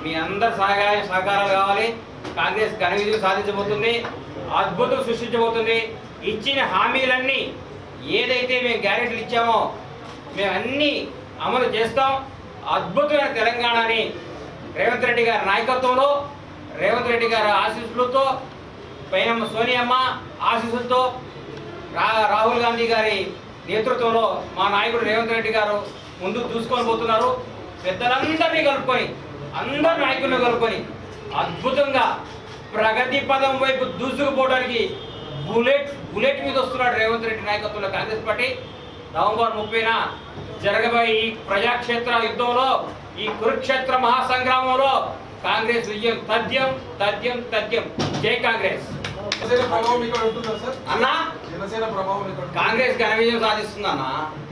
మీ అందరి సహాయ సహకారాలు కావాలి కాంగ్రెస్ ఘన విజయం సాధించబోతుంది అద్భుతం సృష్టించబోతుంది ఇచ్చిన హామీలన్నీ ఏదైతే మేము గ్యారెంటీలు ఇచ్చామో మేము అన్నీ అమలు చేస్తాం అద్భుతమైన తెలంగాణని రేవంత్ రెడ్డి గారి నాయకత్వంలో రేవంత్ రెడ్డి గారి ఆశీస్సులతో పైనమ్మ సోనియమ్మ ఆశీస్సులతో రా రాహుల్ గాంధీ గారి నేతృత్వంలో మా నాయకుడు రేవంత్ రెడ్డి గారు ముందు దూసుకొని పోతున్నారు పెద్దలందరినీ కలుపుకొని అందరు నాయకులను కలుపుకొని అద్భుతంగా ప్రగతి పదం వైపు దూసుకుపోవడానికి బుల్లెట్ బుల్లెట్ మీద వస్తున్నాడు రేవంత్ రెడ్డి నాయకత్వంలో కాంగ్రెస్ పార్టీ నవంబర్ ముప్పైన జరగబోయే ఈ ప్రజాక్షేత్ర యుద్ధంలో ఈ కురుక్షేత్ర మహాసంగ్రామంలో కాంగ్రెస్ విజయం తథ్యం తథ్యం తథ్యం జై కాంగ్రెస్ జనసేన ప్రభావం ఇక్కడ ఉంటుందా సార్ అన్నా జనసేన ప్రభావం ఇక్కడ ఉంటుందా? కాంగ్రెస్ ఘన విజయం సాధిస్తుందన్నా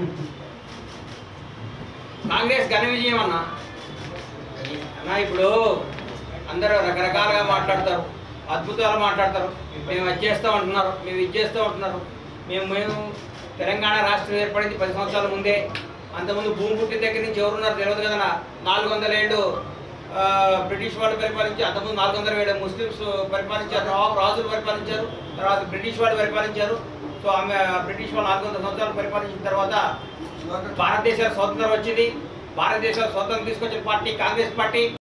కాంగ్రెస్ ఘన విజయం అన్నా అన్నా ఇప్పుడు అందరూ రకరకాలుగా మాట్లాడతారు అద్భుతాలు మాట్లాడతారు మేము అది చేస్తాం అంటున్నారు మేము ఇది చేస్తాం అంటున్నారు మేము మేము తెలంగాణ రాష్ట్రం ఏర్పడింది పది సంవత్సరాల ముందే అంతకుముందు భూమి పుట్టిన దగ్గర నుంచి ఎవరున్నారు తెలియదు కదా నాలుగు వందల ఏళ్ళు ఆ, బ్రిటిష్ వాళ్ళు పరిపాలించారు అంతకుముందు నాలుగు వందల ఏళ్ళు ముస్లిమ్స్ పరిపాలించారు నవాబు రాజులు పరిపాలించారు తర్వాత బ్రిటిష్ వాళ్ళు పరిపాలించారు సో ఆమె బ్రిటిష్ వాళ్ళు నాలుగు వందల సంవత్సరాలు పరిపాలించిన తర్వాత భారతదేశానికి స్వతంత్రం వచ్చింది భారతదేశం స్వతంత్రం తీసుకొచ్చిన పార్టీ కాంగ్రెస్ పార్టీ